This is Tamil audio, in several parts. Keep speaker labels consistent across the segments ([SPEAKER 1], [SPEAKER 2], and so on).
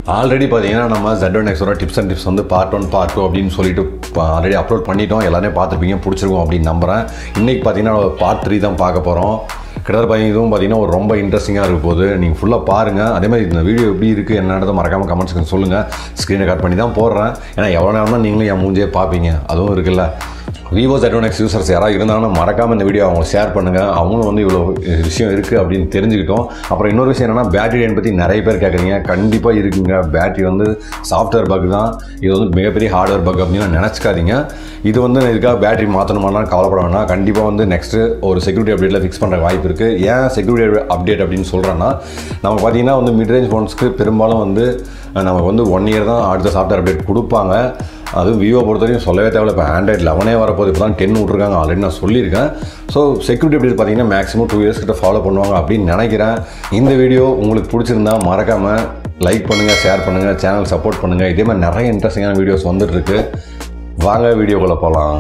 [SPEAKER 1] ஆல்ரெடி பார்த்தீங்கன்னா நம்ம ஜெட் ஒன் எக்ஸோட டிப்ஸ் அண்ட் டிப்ஸ் வந்து பார்ட் ஒன் பார்ட் டூ அப்படின்னு சொல்லிட்டு ஆல்ரெடி அப்லோட் பண்ணிட்டோம் எல்லாமே பார்த்துருப்பீங்க பிடிச்சிருக்கும் அப்படின்னு நம்புகிறேன் இன்றைக்கி பார்த்தீங்கன்னா பார்ட் த்ரீ தான் பார்க்க போகிறோம் கிட்டத்தட்ட பார்த்தீங்கன்னா இதுவும் பார்த்தீங்கன்னா ஒரு ரொம்ப இன்ட்ரெஸ்டிங்காக இருக்க போகுது நீங்கள் ஃபுல்லாக பாருங்கள் அதே மாதிரி இந்த வீடியோ எப்படி இருக்குது என்னன்றதை மறக்காமல் கமெண்ட்ஸ்க்கு சொல்லுங்கள் ஸ்க்ரீனை கட் பண்ணி தான் போடுறேன் ஏன்னா எவ்வளோ நேரம் தான் நீங்களும் என் மூஞ்சியே பார்ப்பீங்க அதுவும் இருக்குல்ல Vivo Z one X users யாராவது இருந்தாங்கன்னா மறக்காமல் இந்த வீடியோ அவங்க ஷேர் பண்ணுங்கள் அவங்களும் வந்து இவ்வளோ விஷயம் இருக்குது அப்படின்னு தெரிஞ்சுக்கிட்டோம் அப்புறம் இன்னொரு விஷயம் என்னென்னா பேட்டரி லைன் பற்றி நிறைய பேர் கேட்குறீங்க கண்டிப்பாக இருக்குங்க பேட்டரி வந்து சாஃப்ட்வேர் பக் தான் இது வந்து மிகப்பெரிய ஹார்ட்வேர் பக் அப்படின்னு நினச்சிக்காதீங்க இது வந்து இதுக்காக பேட்டரி மாற்றணுமானா கவலைப்பட வேணாம் கண்டிப்பாக வந்து நெக்ஸ்ட்டு ஒரு செக்யூரிட்டி அப்டேட்டில் ஃபிக்ஸ் பண்ணுற வாய்ப்பு இருக்குது ஏன் செக்யூரிட்டி அப்டேட் அப்படின்னு சொல்கிறேன்னா நம்ம பார்த்தீங்கன்னா வந்து மிட்ரேஞ்ச் ஃபோன்ஸ்க்கு பெரும்பாலும் வந்து நமக்கு வந்து ஒன் இயர் தான் அடுத்த சாஃப்ட்வேர் அப்டேட் கொடுப்பாங்க அதுவும் விவோ பொறுத்த வரைக்கும் சொல்லவே தேவையில்ல இப்போ ஆண்ட்ராய்ட் லெவனே வரப்போது இப்போ தான் டென் விட்ருக்காங்க ஆல்ரெடி நான் சொல்லியிருக்கேன் ஸோ செக்யூரிட்டி அப்டேட் பார்த்தீங்கன்னா மேக்ஸிமம் டூ இயர்ஸ் கிட்ட ஃபாலோ பண்ணுவாங்க அப்படின்னு நினைக்கிறேன் இந்த வீடியோ உங்களுக்கு பிடிச்சிருந்தா மறக்காமல் லைக் பண்ணுங்கள் ஷேர் பண்ணுங்கள் சேனல் சப்போர்ட் பண்ணுங்கள் இதே மாதிரி நிறைய இன்ட்ரெஸ்டிங்கான வீடியோஸ் வந்துட்டு இருக்கு வாங்க வீடியோக்குள்ளே போகலாம்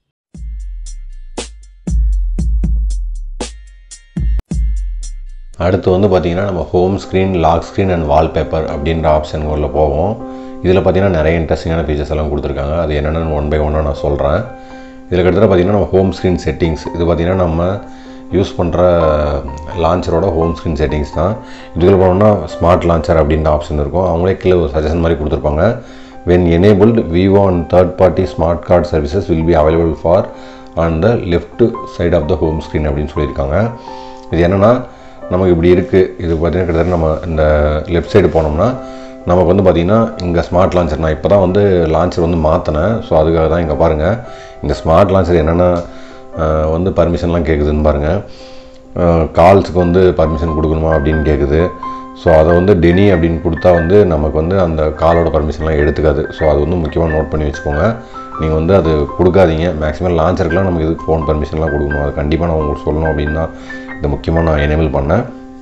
[SPEAKER 1] அடுத்து வந்து பார்த்திங்கன்னா நம்ம home screen lock screen and wallpaper அப்படின்ற ஆப்ஷன்களில் போவோம் இதில் பார்த்தீங்கன்னா நிறைய இன்ட்ரெஸ்டிங்கான ஃபீச்சர்ஸ் எல்லாம் கொடுத்துருக்காங்க அது என்னென்னு ஒன் பை ஒன்னாக நான் சொல்கிறேன் இதில் கிட்டத்தட்ட பார்த்திங்கன்னா நம்ம ஹோம் ஸ்க்ரீன் செட்டிங்ஸ் இது பார்த்திங்கன்னா நம்ம யூஸ் பண்ணுற லான்ச்சரோட ஹோம் ஸ்க்ரீன் செட்டிங்ஸ் தான் இதுக்குள்ள போனோம்னா ஸ்மார்ட் லான்ச்சர் அப்படின்ற ஆப்ஷன் இருக்கும் அவங்களே கீழே ஒரு சஜஷன் மாதிரி கொடுத்துருப்பாங்க when enabled Vivo and third party smart card services will be available for on the left side of the home screen அப்படின்னு சொல்லியிருக்காங்க இது என்னென்னா நமக்கு இப்படி இருக்குது இது பார்த்திங்கன்னா கிட்டத்தட்ட நம்ம இந்த லெஃப்ட் சைடு போனோம்னா நமக்கு வந்து பார்த்திங்கன்னா இங்கே ஸ்மார்ட் லான்ச்சர் நான் இப்போ தான் வந்து லான்ச்சர் வந்து மாற்றினேன் ஸோ அதுக்காக தான் இங்கே பாருங்கள் இந்த ஸ்மார்ட் லான்ச்சர் என்னென்ன வந்து பர்மிஷன்லாம் கேட்குதுன்னு பாருங்கள் கால்ஸுக்கு வந்து பர்மிஷன் கொடுக்கணுமா அப்படின்னு கேட்குது ஸோ அதை வந்து டெனி அப்படின்னு கொடுத்தா வந்து நமக்கு வந்து அந்த காலோட பர்மிஷன்லாம் எடுத்துக்காது ஸோ அது வந்து முக்கியமாக நோட் பண்ணி வச்சுக்கோங்க நீங்கள் வந்து அது கொடுக்காதீங்க மேக்ஸிமம் லான்ச்சருக்குலாம் நமக்கு இதுக்கு ஃபோன் பர்மிஷன்லாம் கொடுக்கணும் அது கண்டிப்பாக நான் உங்களுக்கு சொல்லணும் அப்படின்னு தான் இது முக்கியமாக நான் எனேபிள் பண்ணேன்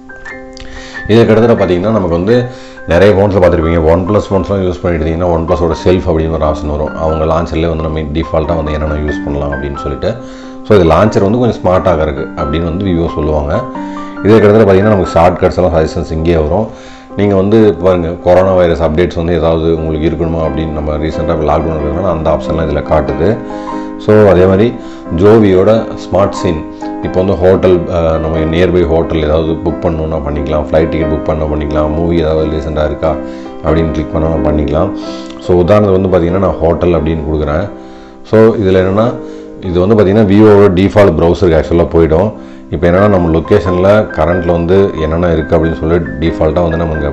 [SPEAKER 1] இது கிட்டத்தட்ட பார்த்தீங்கன்னா நமக்கு வந்து நிறைய ஃபோன்ஸில் பார்த்துருப்பீங்க ஒன் ப்ளஸ் ஃபோன்ஸ்லாம் யூஸ் பண்ணிட்டு ஒன் ப்ளஸோட செல்ஃப் அப்படின்னு ஒரு ஆப்ஷன் வரும் அவங்க லான்ச்சர்லேயே வந்து நம்ம டிஃபால்ட்டாக வந்து என்னென்ன யூஸ் பண்ணலாம் அப்படின்னு சொல்லிட்டு ஸோ இது லான்ச்சர் வந்து கொஞ்சம் ஸ்மார்ட்டாக இருக்குது அப்படின்னு வந்து விவோ சொல்லுவாங்க இதே கிட்டத்தட்ட பார்த்தீங்கன்னா நமக்கு ஷார்ட் கட்ஸ் எல்லாம் சஜஷன்ஸ் இங்கேயே வரும் நீங்கள் வந்து பாருங்கள் கொரோனா வைரஸ் அப்டேட்ஸ் வந்து ஏதாவது உங்களுக்கு இருக்கணுமா அப்படின்னு நம்ம ரீசெண்டாக லாக்டவுன் இருக்கிறதுனால அந்த ஆப்ஷன்லாம் இதில் காட்டுது ஸோ அதே மாதிரி ஜோவியோட ஸ்மார்ட் சீன் இப்போ வந்து ஹோட்டல் நம்ம நியர்பை ஹோட்டல் ஏதாவது புக் பண்ணணுன்னா பண்ணிக்கலாம் ஃப்ளைட் டிக்கெட் புக் பண்ண பண்ணிக்கலாம் மூவி ஏதாவது ரீசெண்டாக இருக்கா அப்படின்னு கிளிக் பண்ணால் பண்ணிக்கலாம் ஸோ உதாரணத்துக்கு வந்து பார்த்திங்கன்னா நான் ஹோட்டல் அப்படின்னு கொடுக்குறேன் ஸோ இதில் என்னென்னா இது வந்து பார்த்திங்கன்னா விவோட டிஃபால்ட் ப்ரௌசருக்கு ஆக்சுவலாக போயிடும் இப்போ என்னென்னா நம்ம லொக்கேஷனில் கரண்ட்டில் வந்து என்னென்ன இருக்குது அப்படின்னு சொல்லி டிஃபால்ட்டாக வந்து நம்ம இங்கே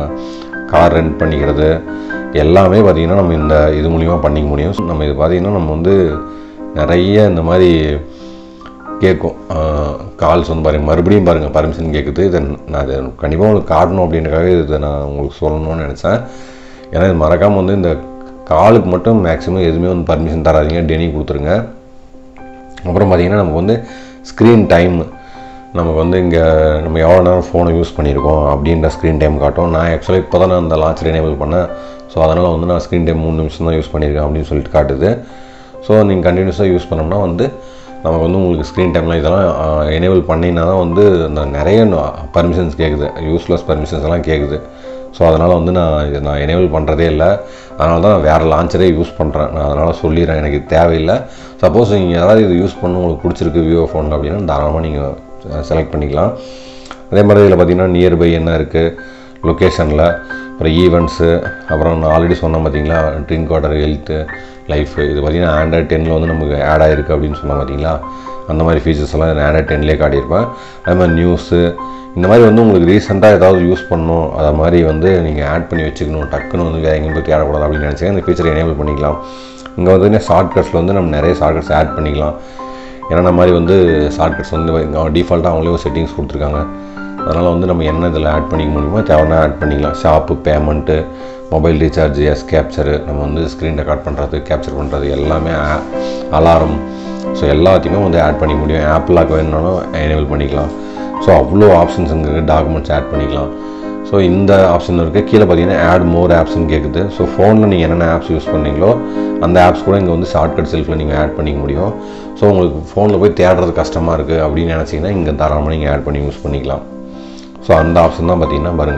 [SPEAKER 1] கார் ரெண்ட் பண்ணிக்கிறது எல்லாமே பார்த்திங்கன்னா நம்ம இந்த இது மூலிமா பண்ணிக்க முடியும் நம்ம இது பார்த்திங்கன்னா நம்ம வந்து நிறைய இந்த மாதிரி கேட்கும் கால்ஸ் வந்து பாருங்கள் மறுபடியும் பாருங்கள் பர்மிஷன் கேட்குது இதை நான் இதை கண்டிப்பாக உங்களுக்கு காட்டணும் அப்படின்றக்காக இதை நான் உங்களுக்கு சொல்லணும்னு நினச்சேன் ஏன்னா இது மறக்காமல் வந்து இந்த காலுக்கு மட்டும் மேக்ஸிமம் எதுவுமே வந்து பர்மிஷன் தராதிங்க டெனி கொடுத்துருங்க அப்புறம் பார்த்திங்கன்னா நமக்கு வந்து ஸ்க்ரீன் டைம் நமக்கு வந்து இங்கே நம்ம எவ்வளோ நேரம் ஃபோனை யூஸ் பண்ணியிருக்கோம் அப்படின்ற ஸ்க்ரீன் டைம் காட்டும் நான் ஆக்சுவலாக இப்போ தான் நான் அந்த லான்ச்சர் எனேபிள் பண்ணேன் ஸோ அதனால் வந்து நான் ஸ்க்ரீன் டைம் மூணு நிமிஷம் தான் யூஸ் பண்ணியிருக்கேன் அப்படின்னு சொல்லிட்டு காட்டுது ஸோ நீங்கள் கண்டினியூஸாக யூஸ் பண்ணோம்னா வந்து நமக்கு வந்து உங்களுக்கு ஸ்க்ரீன் டைம்லாம் இதெல்லாம் எனேபிள் பண்ணினா தான் வந்து அந்த நிறைய பர்மிஷன்ஸ் கேட்குது யூஸ்லெஸ் பர்மிஷன்ஸ் எல்லாம் கேட்குது ஸோ அதனால் வந்து நான் இதை நான் எனேபிள் பண்ணுறதே இல்லை அதனால தான் நான் வேறு லான்ச்சரே யூஸ் பண்ணுறேன் நான் அதனால் சொல்லிடுறேன் எனக்கு தேவையில்லை சப்போஸ் நீங்கள் யாராவது இது யூஸ் பண்ண உங்களுக்கு பிடிச்சிருக்கு விவோ ஃபோன் அப்படின்னா தாராளமாக நீங்கள் செலக்ட் பண்ணிக்கலாம் அதே மாதிரி இதில் பார்த்திங்கன்னா நியர்பை என்ன இருக்குது லொக்கேஷனில் அப்புறம் ஈவெண்ட்ஸு அப்புறம் நான் ஆல்ரெடி சொன்னேன் பார்த்தீங்களா ட்ரிங்க் வாட்டர் ஹெல்த்து லைஃப் இது பார்த்திங்கன்னா ஆண்ட்ராய்ட் டென்னில் வந்து நமக்கு ஆட் ஆகிருக்கு அப்படின்னு சொன்னோம் பார்த்தீங்களா அந்த மாதிரி ஃபீச்சர்ஸ் எல்லாம் ஆண்ட்ராய்ட் டென்லேயே காட்டியிருப்பேன் அதே மாதிரி நியூஸு இந்த மாதிரி வந்து உங்களுக்கு ரீசெண்டாக ஏதாவது யூஸ் பண்ணணும் அதை மாதிரி வந்து நீங்கள் ஆட் பண்ணி வச்சுக்கணும் டக்குன்னு வந்து வேறு எங்கேயும் போய் தேடக்கூடாது அப்படின்னு நினச்சிங்க இந்த ஃபீச்சரை எனேபிள் பண்ணிக்கலாம் இங்கே வந்து ஷார்ட்கட்ஸில் வந்து நம்ம நிறைய ஷார்ட்கட்ஸ் ஆட் பண்ணிக்கலாம் என்னென்ன மாதிரி வந்து ஷார்ட்கட்ஸ் வந்து டிஃபால்ட்டாக அவங்களே ஒரு செட்டிங்ஸ் கொடுத்துருக்காங்க அதனால் வந்து நம்ம என்ன இதில் ஆட் பண்ணிக்க முடியுமோ தேவைன்னா ஆட் பண்ணிக்கலாம் shop payment mobile recharge S capture நம்ம வந்து ஸ்க்ரீன் ரெக்கார்ட் பண்ணுறது கேப்சர் பண்ணுறது எல்லாமே அலாரம் ஸோ எல்லாத்தையுமே வந்து ஆட் பண்ணிக்க முடியும் ஆப் லாக் வேணுனாலும் எனேபிள் பண்ணிக்கலாம் ஸோ அவ்வளோ ஆப்ஷன்ஸ் இருக்குது டாக்குமெண்ட்ஸ் ஆட் பண்ணிக்கலாம் ஸோ இந்த ஆப்ஷன் இருக்குது கீழே பார்த்தீங்கன்னா ஆட் மோர் ஆப்ஸ்னு கேட்குது ஸோ ஃபோனில் நீங்கள் என்னென்ன ஆப்ஸ் யூஸ் பண்ணீங்களோ அந்த ஆப்ஸ் கூட இங்கே வந்து ஷார்ட்கட் செல்ஃபில் நீங்கள் ஆட் பண்ணிக்க முடியும் ஸோ உங்களுக்கு ஃபோனில் போய் தேடுறது கஷ்டமாக இருக்குது அப்படின்னு நினச்சிங்கன்னா இங்கே தாராளமாக நீங்கள் ஆட் பண்ணி யூஸ் பண்ணிக்கலாம் ஸோ அந்த ஆப்ஷன் தான் பார்த்தீங்கன்னா பாருங்கள்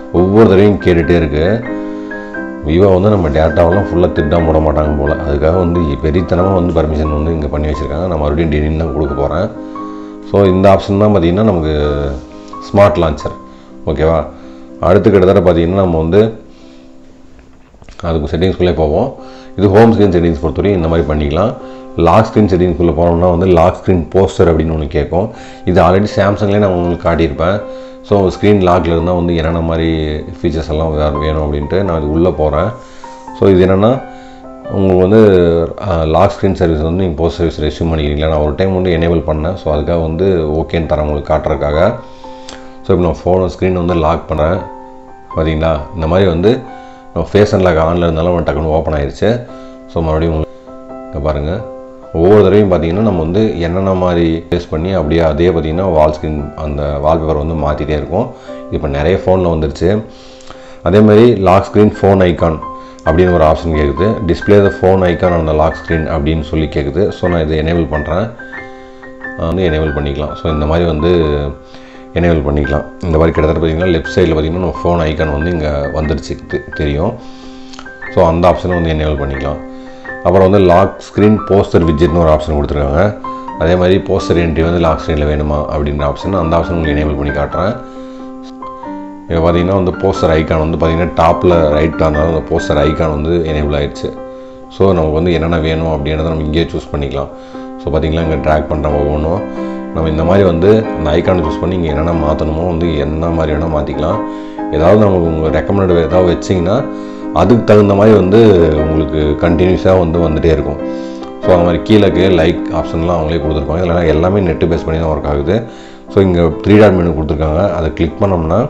[SPEAKER 1] ஒவ்வொரு தடவையும் கேட்டுகிட்டே இருக்குது விவோ வந்து நம்ம டேட்டாவெல்லாம் ஃபுல்லாக திட்டம் போட மாட்டாங்க போல் அதுக்காக வந்து வெறித்தனமாக வந்து பர்மிஷன் வந்து இங்கே பண்ணி வச்சுருக்காங்க நான் மறுபடியும் டினின் தான் கொடுக்க போகிறேன் ஸோ இந்த ஆப்ஷன் தான் பார்த்திங்கன்னா நமக்கு ஸ்மார்ட் லான்ச்சர் ஓகேவா அடுத்து கிட்டத்தட்ட பார்த்திங்கன்னா நம்ம வந்து அதுக்கு செட்டிங்ஸ்குள்ளே போவோம் இது ஹோம் ஸ்க்ரீன் செட்டிங்ஸ் பொறுத்தவரைக்கும் இந்த மாதிரி பண்ணிக்கலாம் லாக் ஸ்க்ரீன் செட்டிங்ஸ்குள்ளே போனோம்னா வந்து லாக் ஸ்க்ரீன் போஸ்டர் அப்படின்னு ஒன்று கேட்கும் இது ஆல்ரெடி சாம்சங்லேயே நான் உங்களுக்கு காட்டியிருப்பேன் ஸோ ஸ்க்ரீன் லாக்கில் இருந்தால் வந்து என்னென்ன மாதிரி ஃபீச்சர்ஸ் எல்லாம் வே- வேணும் அப்படின்ட்டு நான் இது உள்ளே போகிறேன் ஸோ இது என்னென்னா உங்களுக்கு வந்து லாக் ஸ்க்ரீன் சர்வீஸ் வந்து நீங்கள் போஸ்ட் சர்வீஸ் ரெஸ்யூம் பண்ணிக்கிறீங்களா நான் ஒரு டைம் வந்து எனேபிள் பண்ணேன் ஸோ அதுக்காக வந்து ஓகேன்னு தரேன் உங்களுக்கு காட்டுறதுக்காக ஸோ இப்போ நான் ஃபோன் ஸ்க்ரீன் வந்து லாக் பண்ணுறேன் பார்த்தீங்களா இந்த மாதிரி வந்து ஃபேஸ் அண்ட் லாக் ஆனில் இருந்தாலும் டக்குன்னு ஓப்பன் ஆயிருச்சு ஸோ மறுபடியும் உங்களுக்கு இங்க பாருங்கள் ஒவ்வொரு தடவையும் பார்த்தீங்கன்னா நம்ம வந்து என்னென்ன மாதிரி ஃபேஸ் பண்ணி அப்படியே அதே பார்த்தீங்கன்னா வால் ஸ்க்ரீன் அந்த வால்பேப்பர் வந்து மாற்றிட்டே இருக்கும் இப்போ நிறைய ஃபோனில் வந்துருச்சு அதே மாதிரி லாக் ஸ்க்ரீன் ஃபோன் ஐகான் அப்படின்னு ஒரு ஆப்ஷன் கேட்குது டிஸ்பிளே த ஃபோன் ஐகான் அந்த லாக் ஸ்க்ரீன் அப்படின்னு சொல்லி கேட்குது ஸோ நான் இதை எனேபிள் பண்ணுறேன் வந்து எனேபிள் பண்ணிக்கலாம் ஸோ இந்த மாதிரி வந்து எனேபிள் பண்ணிக்கலாம் இந்த மாதிரி கிட்டத்தட்ட பார்த்தீங்கன்னா லெஃப்ட் சைடில் பார்த்தீங்கன்னா நம்ம ஃபோன் ஐக்கான் வந்து இங்கே வந்துருச்சு தெ- தெரியும் ஸோ அந்த ஆப்ஷனை வந்து எனேபிள் பண்ணிக்கலாம் அப்புறம் வந்து லாக் ஸ்க்ரீன் போஸ்டர் விஜெட்னு ஒரு ஆப்ஷன் கொடுத்துருக்காங்க அதே மாதிரி போஸ்டர் என்ட்ரி வந்து லாக் ஸ்க்ரீனில் வேணுமா அப்படின்ற ஆப்ஷன் அந்த ஆப்ஷன் உங்களுக்கு எனேபிள் பண்ணி காட்டுறேன் இப்போ பார்த்தீங்கன்னா வந்து போஸ்டர் ஐக்கான் வந்து பார்த்தீங்கன்னா டாப்பில் ரைட்டாக இருந்தாலும் அந்த போஸ்டர் ஐக்கான் வந்து எனேபிள் ஆயிடுச்சு ஸோ நமக்கு வந்து என்னென்ன வேணும் அப்படின்றத நம்ம இங்கேயே சூஸ் பண்ணிக்கலாம் ஸோ பார்த்தீங்களா இங்கே ட்ராக் பண்ணுற ஒவ்வொன்றும் நம்ம இந்த மாதிரி வந்து அந்த ஐக்கானை சூஸ் பண்ணி இங்கே என்னென்ன மாற்றணுமோ வந்து என்ன மாதிரி வேணால் மாற்றிக்கலாம் ஏதாவது நமக்கு உங்கள் ரெக்கமெண்டட் ஏதாவது வச்சிங்கன்னா அதுக்கு தகுந்த மாதிரி வந்து உங்களுக்கு கண்டினியூஸாக வந்து வந்துகிட்டே இருக்கும் ஸோ அந்த மாதிரி கீழே லைக் ஆப்ஷன்லாம் அவங்களே கொடுத்துருப்பாங்க இல்லைனா எல்லாமே நெட்டு பேஸ் பண்ணி தான் ஒர்க் ஆகுது ஸோ இங்கே த்ரீ டாட் மெனு கொடுத்துருக்காங்க அதை கிளிக் பண்ணோம்னா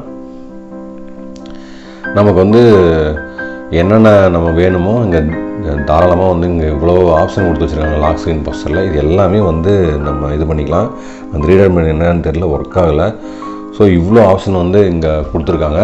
[SPEAKER 1] நமக்கு வந்து என்னென்ன நம்ம வேணுமோ இங்கே தாராளமாக வந்து இங்கே இவ்வளோ ஆப்ஷன் கொடுத்து வச்சுருக்காங்க லாக் ஸ்க்ரீன் போஸ்டரில் இது எல்லாமே வந்து நம்ம இது பண்ணிக்கலாம் அந்த ரீடர் மெனு என்னன்னு தெரியல ஒர்க் ஆகலை ஸோ இவ்வளோ ஆப்ஷன் வந்து இங்கே கொடுத்துருக்காங்க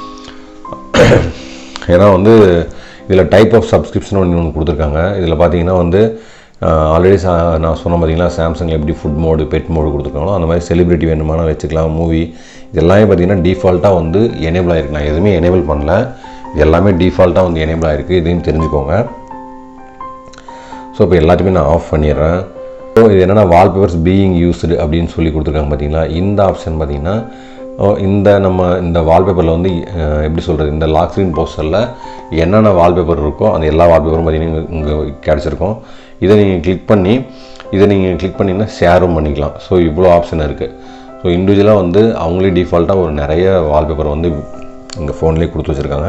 [SPEAKER 1] ஏன்னா வந்து இதில் டைப் ஆஃப் சப்ஸ்கிரிப்ஷன் ஒன்று ஒன்று கொடுத்துருக்காங்க இதில் பார்த்தீங்கன்னா வந்து ஆல்ரெடி சா நான் சொன்ன பார்த்தீங்கன்னா சாம்சங்கில் எப்படி ஃபுட் மோடு பெட் மோடு கொடுத்துருக்காங்களோ அந்த மாதிரி செலிபிரிட்டி வேணுமானா வச்சுக்கலாம் மூவி இது எல்லாமே பார்த்தீங்கன்னா டிஃபால்ட்டாக வந்து எனேபிள் ஆகிருக்கு நான் எதுவுமே எனேபிள் பண்ணல இது எல்லாமே டிஃபால்ட்டாக வந்து எனேபிள் ஆகிருக்கு இதையும் தெரிஞ்சுக்கோங்க ஸோ இப்போ எல்லாத்தையுமே நான் ஆஃப் பண்ணிடுறேன் ஸோ இது என்னென்னா வால்பேப்பர்ஸ் பீயிங் யூஸ்டு அப்படின்னு சொல்லி கொடுத்துருக்காங்க பார்த்தீங்களா இந்த ஆப்ஷன் பார்த்தீங்கன்னா ஓ, இந்த நம்ம இந்த வால்பேப்பரில் வந்து அஹ், எப்படி சொல்கிறது இந்த லாக் ஸ்க்ரீன் போஸ்டரில் என்னென்ன வால்பேப்பர் இருக்கோ அந்த எல்லா வால்பேப்பரும் பார்த்தீங்கன்னா இங்கே கிடச்சிருக்கும் இதை நீங்கள் கிளிக் பண்ணி இதை நீங்கள் கிளிக் பண்ணிங்கன்னா ஷேரும் பண்ணிக்கலாம் ஸோ இவ்வளோ ஆப்ஷன் இருக்குது ஸோ இண்டிவிஜுவலாக வந்து அவங்களே டிஃபால்ட்டாக ஒரு நிறைய வால்பேப்பர் வந்து இங்கே ஃபோன்லேயே கொடுத்து வச்சுருக்காங்க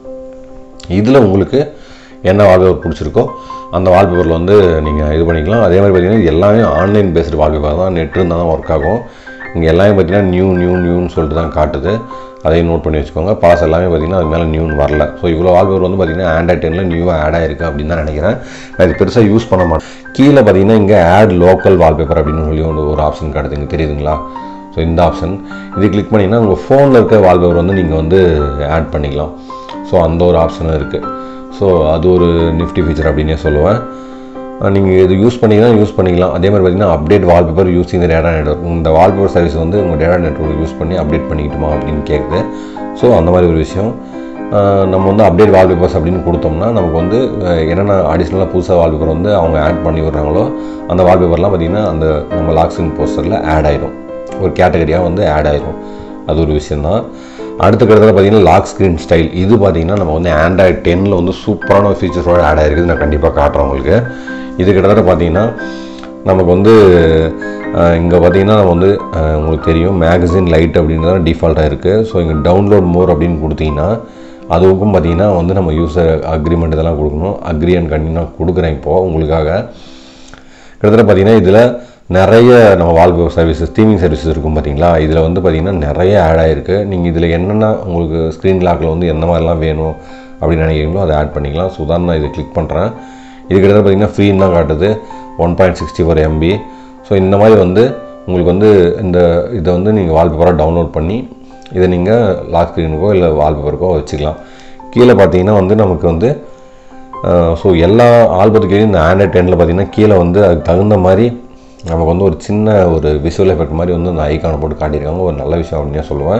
[SPEAKER 1] இதில் உங்களுக்கு என்ன வால்பேப்பர் பிடிச்சிருக்கோ அந்த வால்பேப்பரில் வந்து நீங்கள் இது பண்ணிக்கலாம் அதே மாதிரி பார்த்தீங்கன்னா இது எல்லாமே ஆன்லைன் பேஸ்டு வால்பேப்பர் தான் நெட் இருந்தால் தான் ஒர்க் ஆகும் இங்கே எல்லாமே பார்த்தீங்கன்னா நியூ நியூ நியூன்னு சொல்லிட்டு தான் காட்டுது அதையும் நோட் பண்ணி வச்சுக்கோங்க பாஸ் எல்லாமே பார்த்தீங்கன்னா அது மேலே நியூன்னு வரல ஸோ இவ்வளோ வால்பேப்பர் வந்து பார்த்தீங்கன்னா ஆண்ட்ராய்ட் டெனில் நியூவாக ஆட் ஆயிருக்கு அப்படின்னு தான் நினைக்கிறேன் நான் இது பெருசாக யூஸ் பண்ண மாட்டேன் கீழே பார்த்தீங்கன்னா இங்கே ஆட் லோக்கல் வால்பேப்பர் அப்படின்னு சொல்லி ஒரு ஒரு ஆப்ஷன் காட்டுது இங்கே தெரியுதுங்களா ஸோ இந்த ஆப்ஷன் இது கிளிக் பண்ணிங்கன்னா உங்கள் ஃபோனில் இருக்க வால்பேப்பர் வந்து நீங்கள் வந்து ஆட் பண்ணிக்கலாம் ஸோ அந்த ஒரு ஆப்ஷனும் இருக்குது ஸோ அது ஒரு நிஃப்டி ஃபீச்சர் அப்படின்னே சொல்லுவேன் நீங்கள் இது யூஸ் பண்ணிங்கன்னா யூஸ் பண்ணிக்கலாம் அதே மாதிரி பார்த்தீங்கன்னா update wallpaper using data network இந்த வால்பேப்பர் சர்வீஸ் வந்து உங்கள் டேட்டா நெட்ஒர்க் யூஸ் பண்ணி அப்டேட் பண்ணிக்கிட்டுமா அப்படின்னு கேட்குது ஸோ அந்த மாதிரி ஒரு விஷயம் ஆஹ் நம்ம வந்து அப்டேட் வால்பேப்பர்ஸ் அப்படின்னு கொடுத்தோம்னா நமக்கு வந்து அஹ், என்னென்ன அடிஷ்னலாக புதுசாக வால்பேப்பர் வந்து அவங்க ஆட் பண்ணி விடுறாங்களோ அந்த வால்பேப்பர்லாம் பார்த்தீங்கன்னா அந்த நம்ம லாக்ஸின் போஸ்டரில் ஆட் ஆயிடும் ஒரு கேட்டகரியாக வந்து ஆட் ஆயிடும் அது ஒரு விஷயந்தான் அடுத்த கட்டத்தில் பார்த்தீங்கன்னா லாக் ஸ்க்ரீன் ஸ்டைல் இது பார்த்தீங்கன்னா நம்ம வந்து ஆண்ட்ராய்ட் டென்னில் வந்து சூப்பரான ஃபீச்சர்ஸோட ஆட் ஆயிருக்குது நான் கண்டிப்பாக காட்டுறேன் உங்களுக்கு இது கிட்டத்தட்ட பார்த்தீங்கன்னா நமக்கு வந்து இங்கே பார்த்தீங்கன்னா நம்ம வந்து அஹ், உங்களுக்கு தெரியும் மேகசின் லைட் அப்படின்றது டிஃபால்ட்டாக இருக்குது ஸோ இங்கே டவுன்லோட் மோர் அப்படின்னு கொடுத்தீங்கன்னா அதுக்கும் பார்த்தீங்கன்னா வந்து நம்ம யூசர் அக்ரிமெண்ட் இதெல்லாம் கொடுக்கணும் அக்ரி அண்ட் கண்டினியூ நான் கொடுக்குறேன் இப்போது உங்களுக்காக கிட்டத்தட்ட பார்த்தீங்கன்னா இதில் நிறைய நம்ம வால்பேப்பர் சர்வீஸ் ஸ்ட்ரீமிங் சர்வீசஸ் இருக்கும் பார்த்தீங்களா இதில் வந்து பார்த்தீங்கன்னா நிறைய ஆட் ஆகிருக்கு நீங்கள் இதில் என்னென்ன உங்களுக்கு ஸ்க்ரீன் லாக்கில் வந்து எந்த மாதிரிலாம் வேணும் அப்படின்னு நினைக்கிறீங்களோ அதை ஆட் பண்ணிக்கலாம் ஸோ உதாரணம் நான் இதை கிளிக் பண்ணுறேன் இது கிட்டத்தட்ட பார்த்தீங்கன்னா ஃப்ரீன்னு தான் காட்டுது one point sixty four MB so இந்த மாதிரி வந்து உங்களுக்கு வந்து இந்த இதை வந்து நீங்கள் வால்பேப்பராக டவுன்லோட் பண்ணி இதை நீங்கள் லாக் ஸ்க்ரீனுக்கோ இல்லை வால்பேப்பருக்கோ வச்சுக்கலாம் கீழே பார்த்தீங்கன்னா வந்து நமக்கு வந்து ஸோ எல்லா ஆல்பத்துக்கு இந்த ஆண்ட்ராய்ட் டெனில் பார்த்தீங்கன்னா கீழே வந்து அதுக்கு தகுந்த மாதிரி நமக்கு வந்து ஒரு சின்ன ஒரு விஷுவல் எஃபெக்ட் மாதிரி வந்து அந்த ஐக்கானை போட்டு காட்டியிருக்காங்க ஒரு நல்ல விஷயம் அப்படின்னு சொல்லுவேன்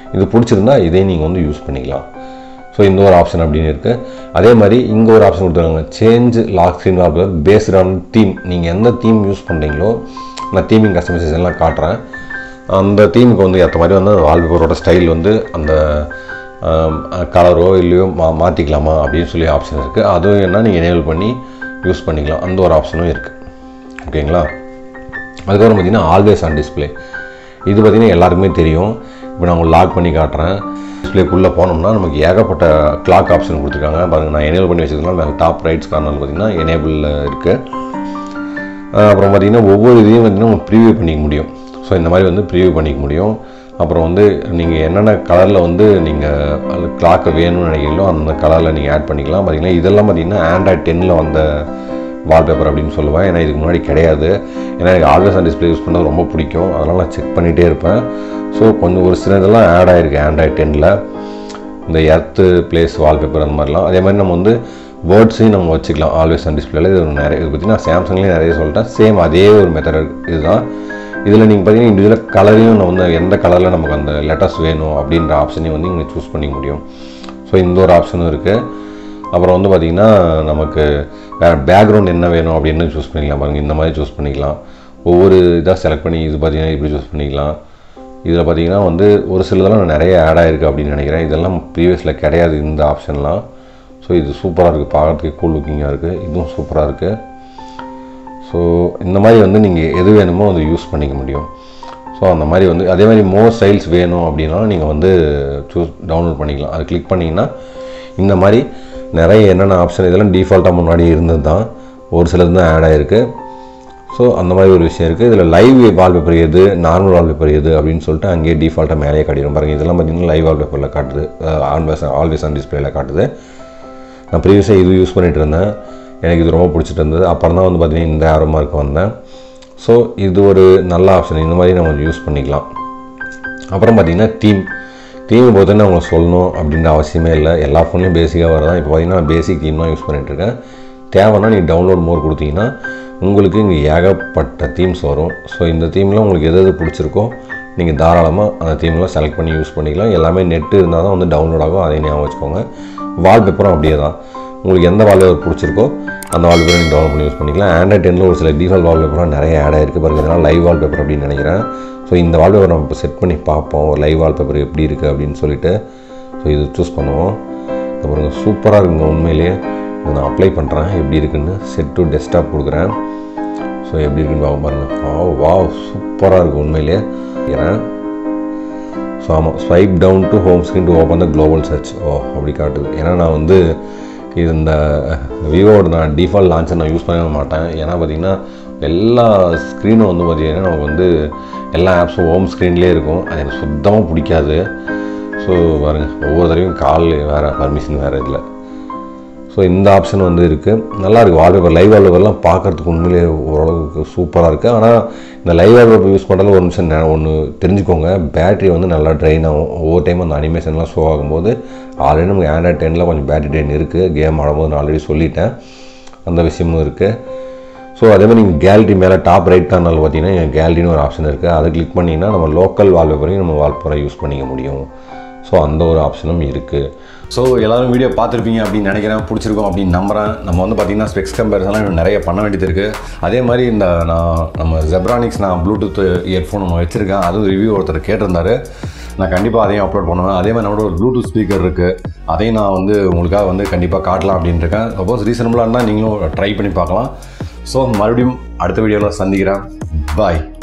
[SPEAKER 1] இது பிடிச்சிருந்தா இதையும் நீங்கள் வந்து யூஸ் பண்ணிக்கலாம் ஸோ இந்த ஒரு ஆப்ஷன் அப்படின்னு இருக்குது அதே மாதிரி இங்கே ஒரு ஆப்ஷன் கொடுத்துருக்காங்க change lock screen wallpaper based on theme நீங்கள் எந்த தீம் யூஸ் பண்ணுறீங்களோ நான் தீமிங் கஸ்டமைசேஷன் எல்லாம் காட்டுறேன் அந்த தீமுக்கு வந்து ஏற்ற மாதிரி வந்து வால்பேப்பரோட ஸ்டைல் வந்து அந்த கலரோ இல்லையோ மா மாற்றிக்கலாமா அப்படின்னு சொல்லி ஆப்ஷன் இருக்குது அதுவும் என்ன நீங்கள் எனேபிள் பண்ணி யூஸ் பண்ணிக்கலாம் அந்த ஒரு ஆப்ஷனும் இருக்குது ஓகேங்களா அதுக்கப்புறம் பார்த்தீங்கன்னா ஆல்வேஸ் ஆன் டிஸ்பிளே இது பார்த்தீங்கன்னா எல்லாருக்குமே தெரியும் இப்போ நான் உங்களுக்கு லாக் பண்ணி காட்டுறேன் டிஸ்பிளேக்குள்ளே போனோம்னா நமக்கு ஏகப்பட்ட கிளாக் ஆப்ஷன் கொடுத்துருக்காங்க பாருங்கள் நான் எனேபிள் பண்ணி வச்சதுனால மேலே டாப் ரைட்ஸ் கார்னர் பார்த்தீங்கன்னா எனேபிளில் இருக்குது அப்புறம் பார்த்தீங்கன்னா ஒவ்வொரு இதையும் பார்த்தீங்கன்னா நம்ம ப்ரீவியூ பண்ணிக்க முடியும் ஸோ இந்த மாதிரி வந்து ப்ரீவியூ பண்ணிக்க முடியும் அப்புறம் வந்து நீங்கள் என்னென்ன கலரில் வந்து நீங்கள் அது கிளாக்கை வேணும்னு நினைக்கிறீங்களோ அந்த கலரில் நீங்கள் ஆட் பண்ணிக்கலாம் பார்த்தீங்கன்னா இதெல்லாம் பார்த்தீங்கன்னா ஆண்ட்ராய்ட் டென்னில் வந்த வால்பேப்பர் அப்படின்னு சொல்லுவேன் ஏன்னா இதுக்கு முன்னாடி கிடையாது ஏன்னா எனக்கு ஆல்வேஸ் ஆன் டிஸ்பிளே யூஸ் பண்ணது ரொம்ப பிடிக்கும் அதனால் நான் செக் பண்ணிகிட்டே இருப்பேன் ஸோ கொஞ்சம் ஒரு சில இதெல்லாம் ஆட் ஆகிருக்கு ஆண்ட்ராய்ட் டென்னில் இந்த எர்த்து பிளேஸ் வால்பேப்பர் அந்த மாதிரிலாம் அதே மாதிரி நம்ம வந்து வேர்ட்ஸையும் நம்ம வச்சுக்கலாம் ஆல்வேஸ் ஆன் டிஸ்பிளேல இது நிறைய இது பார்த்தீங்கன்னா சாம்சங்லேயும் நிறைய சொல்லிட்டேன் சேம் அதே ஒரு மெத்தட் இதுதான் இதில் நீங்கள் பார்த்தீங்கன்னா இண்டிவிஜுவல் கலரையும் நம்ம வந்து எந்த கலரில் நமக்கு அந்த லெட்டர்ஸ் வேணும் அப்படின்ற ஆப்ஷனையும் வந்து நீங்கள் சூஸ் பண்ணிக்க முடியும் ஸோ இந்த ஒரு ஆப்ஷனும் இருக்குது அப்புறம் வந்து பார்த்திங்கன்னா நமக்கு வேறு பேக்ரவுண்ட் என்ன வேணும் அப்படின்னு சூஸ் பண்ணிக்கலாம் பாருங்கள் இந்த மாதிரி சூஸ் பண்ணிக்கலாம் ஒவ்வொரு இதாக செலக்ட் பண்ணி இது பார்த்தீங்கன்னா இப்படி சூஸ் பண்ணிக்கலாம் இதில் பார்த்தீங்கன்னா வந்து ஒரு சிலதெல்லாம் நிறைய ஆட் ஆகிருக்கு அப்படின்னு நினைக்கிறேன் இதெல்லாம் ப்ரீவியஸில் கிடையாது இந்த ஆப்ஷன்லாம் ஸோ இது சூப்பராக இருக்குது பார்க்குறதுக்கு கூல் லுக்கிங்காக இருக்குது இதுவும் சூப்பராக இருக்குது ஸோ இந்த மாதிரி வந்து நீங்கள் எது வேணுமோ வந்து யூஸ் பண்ணிக்க முடியும் ஸோ அந்த மாதிரி வந்து அதே மாதிரி மோர் ஸ்டைல்ஸ் வேணும் அப்படின்னா நீங்கள் வந்து சூஸ் டவுன்லோட் பண்ணிக்கலாம் அது கிளிக் பண்ணிங்கன்னா இந்த மாதிரி நிறைய என்னென்ன ஆப்ஷன் இதெல்லாம் டிஃபால்ட்டாக முன்னாடி இருந்தது தான் ஒரு சிலது தான் ஆட் ஆகிருக்கு ஸோ அந்த மாதிரி ஒரு விஷயம் இருக்குது இதில் லைவ் வால்பேப்பர் எது நார்மல் வால்பேப்பர் எது அப்படின்னு சொல்லிட்டு அங்கேயே டிஃபால்ட்டாக மேலேயே காட்டிடும் பாருங்கள் இதெல்லாம் பார்த்தீங்கன்னா லைவ் வால்பேப்பரில் காட்டுது ஆல்வேஸ் ஆல்வேஸ் ஆன் டிஸ்பிளேல காட்டுது நான் ப்ரீவியஸாக இது யூஸ் பண்ணிகிட்டு இருந்தேன் எனக்கு இது ரொம்ப பிடிச்சிட்டு இருந்தது அப்புறம் தான் வந்து பார்த்தீங்கன்னா இந்த ஆரோ மார்க் வந்தேன் ஸோ இது ஒரு நல்ல ஆப்ஷன் இந்த மாதிரி நம்ம யூஸ் பண்ணிக்கலாம் அப்புறம் பார்த்தீங்கன்னா தீம் தீம் பொறுத்தவரை உங்களுக்கு சொல்லணும் அப்படின்ற அவசியமே இல்லை எல்லா ஃபோன்லேயும் பேசிக்காக வரதான் இப்போ பார்த்தீங்கன்னா நான் பேசிக் தீம் தான் யூஸ் பண்ணிகிட்ருக்கேன் தேவைன்னா நீங்கள் டவுன்லோட் மோர் கொடுத்தீங்கன்னா உங்களுக்கு இங்கே ஏகப்பட்ட தீம்ஸ் வரும் ஸோ இந்த தீமில் உங்களுக்கு எது எது பிடிச்சிருக்கோ நீங்கள் தாராளமாக அந்த தீம்லாம் செலக்ட் பண்ணி யூஸ் பண்ணிக்கலாம் எல்லாமே நெட்டு இருந்தால் தான் வந்து டவுன்லோட் ஆகும் அதையும் ஞாபகம் வச்சுக்கோங்க வால்பேப்பரும் அப்படியே தான் உங்களுக்கு எந்த வால்பேப்பர் பிடிச்சிருக்கோ அந்த வால்பேப்பரை நீங்கள் டவுன்லோட் பண்ணி யூஸ் பண்ணிக்கலாம் ஆண்ட்ராய்ட் டென்னில் ஒரு சில டிஃபால்ட் வால்பேப்பர்லாம் நிறைய ஆட் ஆயிருக்கு பாருங்க இதெல்லாம் லைவ் வால்பேப்பர் அப்படின்னு நினைக்கிறேன் ஸோ இந்த வால்பேப்பர் நம்ம இப்போ செட் பண்ணி பார்ப்போம் லைவ் வால்பேப்பர் எப்படி இருக்குது அப்படின்னு சொல்லிட்டு ஸோ இது சூஸ் பண்ணுவோம் இது பாருங்க சூப்பராக இருக்குங்க உண்மையிலேயே இதை நான் அப்ளை பண்ணுறேன் எப்படி இருக்குன்னு செட் டு டெஸ்க்டாப் கொடுக்குறேன் ஸோ எப்படி இருக்குன்னு பார்க்க பாருங்க வா வா சூப்பராக இருக்குது உண்மையிலேயே இருக்கிறேன் ஸோ ஆமாம் swipe down to home screen to open the global search ஓ அப்படி காட்டுது ஏன்னா நான் வந்து இது இந்த விவோட நான் டிஃபால்ட் லான்ச்சர் நான் யூஸ் பண்ணவே மாட்டேன் ஏன்னா பார்த்தீங்கன்னா எல்லா ஸ்க்ரீனும் வந்து பார்த்தீங்கன்னா நமக்கு வந்து எல்லா ஆப்ஸும் ஹோம் ஸ்க்ரீன்லேயே இருக்கும் அது எனக்கு சுத்தமாக பிடிக்காது ஸோ பாருங்கள் ஒவ்வொரு தடவையும் கால் வேறு பர்மிஷன் வேறு இல்லை ஸோ இந்த ஆப்ஷன் வந்து இருக்குது நல்லா இருக்குது வால்பேப்பர் லைவ் வால்பேப்பர்லாம் பார்க்குறதுக்கு உண்மையிலே ஓரளவுக்கு சூப்பராக இருக்குது ஆனால் இந்த லைவ் வால்பேப்பர் யூஸ் பண்ணுறது ஒரு நிமிஷம் நே- ஒன்று தெரிஞ்சுக்கோங்க பேட்டரி வந்து நல்லா ட்ரெயின் ஆகும் ஒவ்வொரு டைம் அந்த அனிமேஷன்லாம் ஷோ ஆகும்போது ஆல்ரெடி நமக்கு ஆண்ட்ராய்ட் டெனில் கொஞ்சம் பேட்டரி ட்ரெயின் இருக்குது கேம் ஆடும்போது நான் ஆல்ரெடி சொல்லிட்டேன் அந்த விஷயமும் இருக்குது ஸோ அதே மாதிரி நீங்கள் கேலரி மேலே டாப் ரைட் கார்னரில் பார்த்தீங்கன்னா எங்கள் கேலரின்னு ஒரு ஆப்ஷன் இருக்குது அதை கிளிக் பண்ணிங்கன்னா நம்ம லோக்கல் வால்பேப்பரையும் நம்ம வால்பேப்பரை யூஸ் பண்ணிக்க முடியும் ஸோ அந்த ஒரு ஆப்ஷனும் இருக்குது ஸோ எல்லாரும் வீடியோ பார்த்துருப்பீங்க அப்படின்னு நினைக்கிறேன் பிடிச்சிருக்கோம் அப்படின்னு நம்புறேன் நம்ம வந்து பார்த்தீங்கன்னா ஸ்பெக்ஸ் கம்பேரிசன்லாம் இன்னும் நிறைய பண்ண வேண்டியது இருக்குது அதே மாதிரி இந்த நான் நம்ம ஜெப்ரானிக்ஸ் நான் ப்ளூடூத் இயர்ஃபோன் நம்ம வச்சுருக்கேன் அதுவும் ரிவ்யூ ஒருத்தர் கேட்டிருந்தாரு நான் கண்டிப்பாக அதையும் அப்லோட் பண்ணுவேன் அதே மாதிரி நம்மளோட ஒரு ப்ளூடூத் ஸ்பீக்கர் இருக்குது அதையும் நான் வந்து உங்களுக்காக வந்து கண்டிப்பாக காட்டலாம் அப்படின்னு இருக்கேன் சப்போஸ் ரீசனபுளாக இருந்தால் நீங்களும் ட்ரை பண்ணி பார்க்கலாம் ஸோ மறுபடியும் அடுத்த வீடியோவில் சந்திக்கிறேன் பாய்